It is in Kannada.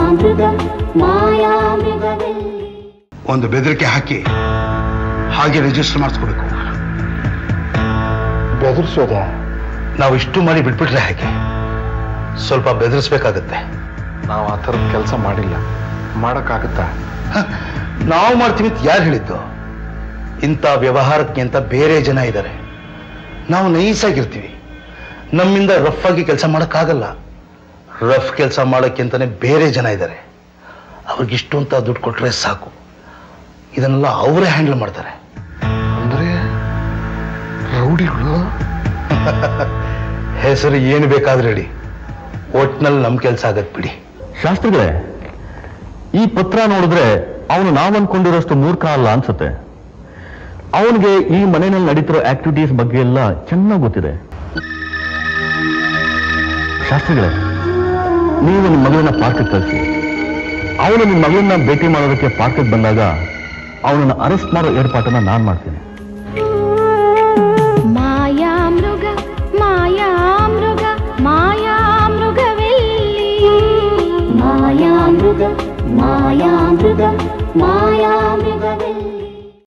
ಮಾಯಾಮೃಗ ಮಾಯಾಮೃಗವೆಲ್ಲಿ ಒಂದು ಬೆದರಿಕೆ ಹಾಕಿ ಹಾಗೆ ರಿಜಿಸ್ಟರ್ ಮಾಡಿಸ್ಕೊಬೇಕು ಬೆದರ್ಸೋದ ನಾವು ಇಷ್ಟು ಮಾಡಿ ಬಿಟ್ಬಿಟ್ರೆ ಹೇಗೆ ಸ್ವಲ್ಪ ಬೆದರಿಸ್ಬೇಕಾಗತ್ತೆ ನಾವು ಆ ಥರದ ಕೆಲಸ ಮಾಡಿಲ್ಲ ಮಾಡೋಕ್ಕಾಗತ್ತಾ ಹ, ನಾವು ಮಾಡ್ತೀವಿ ಅಂತ ಯಾರು ಹೇಳಿದ್ದು ಇಂಥ ವ್ಯವಹಾರಕ್ಕೆ ಅಂತ ಬೇರೆ ಜನ ಇದ್ದಾರೆ ನಾವು ನೈಸಾಗಿರ್ತೀವಿ ನಮ್ಮಿಂದ ರಫ್ ಆಗಿ ಕೆಲಸ ಮಾಡೋಕ್ಕಾಗಲ್ಲ ರಫ್ ಕೆಲಸ ಮಾಡೋಕ್ಕೆ ಅಂತಾನೆ ಬೇರೆ ಜನ ಇದ್ದಾರೆ ಅವ್ರಿಗಿಷ್ಟು ಅಂತ ದುಡ್ಡು ಕೊಟ್ರೆ ಸಾಕು ಇದನ್ನೆಲ್ಲ ಅವರೇ ಹ್ಯಾಂಡಲ್ ಮಾಡ್ತಾರೆ ಅಂದ್ರೆ ರೌಡಿಗಳು ಹೆಸರು ಏನು ಬೇಕಾದ್ರೆ ಹೇಳಿ ಒಟ್ನಲ್ಲಿ ನಮ್ಮ ಕೆಲಸ ಆಗತ್ ಬಿಡಿ ಶಾಸ್ತ್ರಿಗಳೇ ಈ ಪತ್ರ ನೋಡಿದ್ರೆ ಅವನು ನಾವು ಅನ್ಕೊಂಡಿರೋಷ್ಟು ಮೂರ್ಖ ಅಲ್ಲ ಅನ್ಸುತ್ತೆ ಅವನಿಗೆ ಈ ಮನೆಯಲ್ಲಿ ನಡೀತಿರೋ ಆಕ್ಟಿವಿಟೀಸ್ ಬಗ್ಗೆ ಎಲ್ಲ ಚೆನ್ನಾಗಿ ಗೊತ್ತಿದೆ ಶಾಸ್ತ್ರಿಗಳೇ ನೀವು ನಿಮ್ಮ ಮಗಳನ್ನ ಪಾರ್ಕ್ಗೆ ಕಳಿಸಿ ಅವನು ನಿಮ್ಮ ಮಗಳನ್ನ ಭೇಟಿ ಮಾಡೋದಕ್ಕೆ ಪಾರ್ಕ್ಗೆ ಬಂದಾಗ ಅವನನ್ನು ಅರೆಸ್ಟ್ ಮಾಡೋ ಏರ್ಪಾಟನ್ನ ನಾನು ಮಾಡ್ತೀನಿ ಮಾಯಾಮೃಗ ಮಾಯಾಮೃಗ ಮಾಯಾಮೃಗವೆಲ್ಲಿ ಮಾಯಾಮೃಗ ಮಾಯಾಮೃಗ ಮಾಯಾಮೃಗವೆಲ್ಲಿ